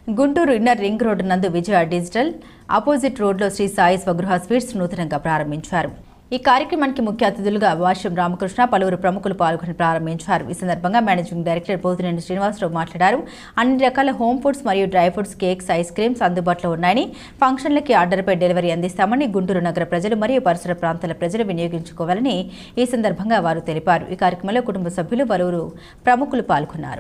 Guntur inner ring road నందు విజయ digital opposite రోడ్లో Shri Sai స్వగృహ sweets నూతనంగా ప్రారంభించారు ఈ కార్యక్రమానికి ముఖ్య అతిథులుగా వాష్యం రామకృష్ణ పలువురు ప్రముఖులు పాల్గొని ప్రారంభించారు ఈ సందర్భంగా మేనేజింగ్ డైరెక్టర్ పోతినేని శ్రీనివాసరావు మాట్లాడారు అన్ని రకాల హోమ్ ఫుడ్స్ మరియు dry fruits cakes ice creams అందుబాటులో ఉన్నాయని ఫంక్షన్లకి ఆర్డర్పై డెలివరీ అందిస్తామని గుంటూరు నగర ప్రజలు మరియు పరిసర ప్రాంతాల ప్రజలు వినియోగించుకోవాలని ఈ సందర్భంగా వారు తెలిపారు ఈ కార్యక్రమంలో కుటుంబ సభ్యులు పలువురు ప్రముఖులు పాల్గొన్నారు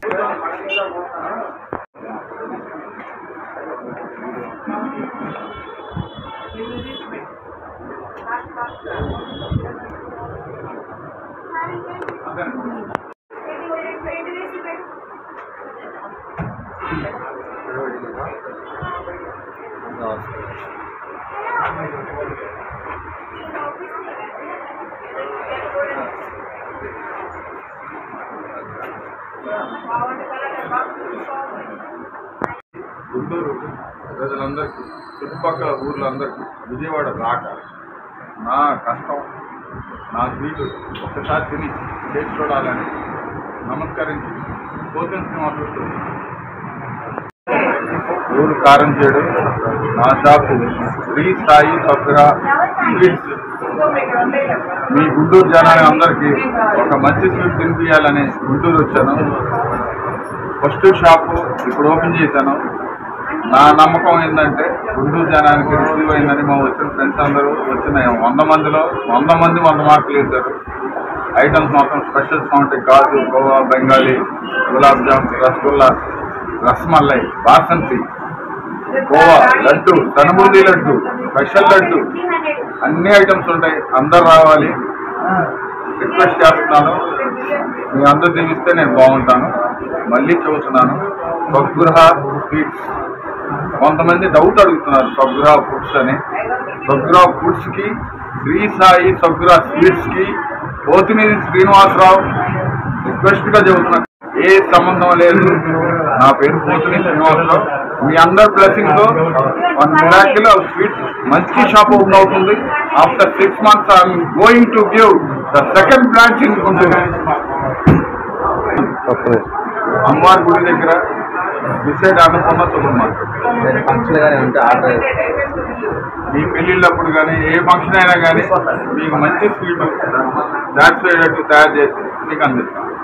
గుంటూరు ప్రజలందరికీ చుట్టుపక్కల ఊర్లందరికీ విజయవాడ రాక నా కష్టం నా స్వీటు ఒక్కసారి తిని చేసి చూడాలని నమస్కరించి పోతిన శ్రీనివాసుడు ఊరు కారం చేయడు నా షాపు శ్రీ సాయి సగ్ర స్వీట్స్ మీ గుంటూరు జనాన్ని అందరికీ ఒక మంచి స్వీట్ తినిపించాలని గుంటూరు వచ్చాను ఫస్ట్ షాపు ఇప్పుడు ఓపెన్ చేశాను నా నమ్మకం ఏంటంటే గుంటూరు జనానికి రిసీవ్ అయిందని మా వచ్చిన ఫ్రెండ్స్ అందరూ వచ్చిన వంద మందిలో వంద మంది వంద మార్కులు వేశారు ఐటమ్స్ మాత్రం స్పెషల్స్ ఉంటాయి గాజు గోవా బెంగాలీ గులాబ్ జామ్ రసగుల్లా రసమల్లై బాసంతి గోవా లడ్డు తనబూందీ లడ్డు స్పెషల్ లడ్డు అన్ని ఐటమ్స్ ఉంటాయి అందరు రావాలి రిక్వెస్ట్ చేస్తున్నాను మీ అందరు దీవిస్తే నేను బాగుంటాను మళ్ళీ చెబుతున్నాను స్వగృహ స్వీట్స్ కొంతమంది డౌట్ అడుగుతున్నారు స్వగృహ ఫుడ్స్ అని స్వగృహ ఫుడ్స్ కి శ్రీ సాయి స్వగృహ స్వీట్స్ కి పోతినేని శ్రీనివాసరావు రిక్వెస్ట్ గా చెబుతున్నా ఏ సంబంధం లేదు నా పేరు పోతిని శ్రీనివాసరావు మీ అందరి బ్లెస్సింగ్ తో వన్ మిరాకిల్ స్వీట్ మంచి షాప్ ఓపెన్ అవుతుంది after six months I'm going to give the second branch in Guntur అమ్మవారి గుడి దగ్గర beside Annapurna super market function కానీ ఉంటే ఆర్డర్ మీ పెళ్ళిళ్ళప్పుడు కానీ ఏ ఫంక్షన్ అయినా కానీ మీకు మంచి స్వీట్ సాటిస్ఫైడ్ తయారు చేసి మీకు అందిస్తాం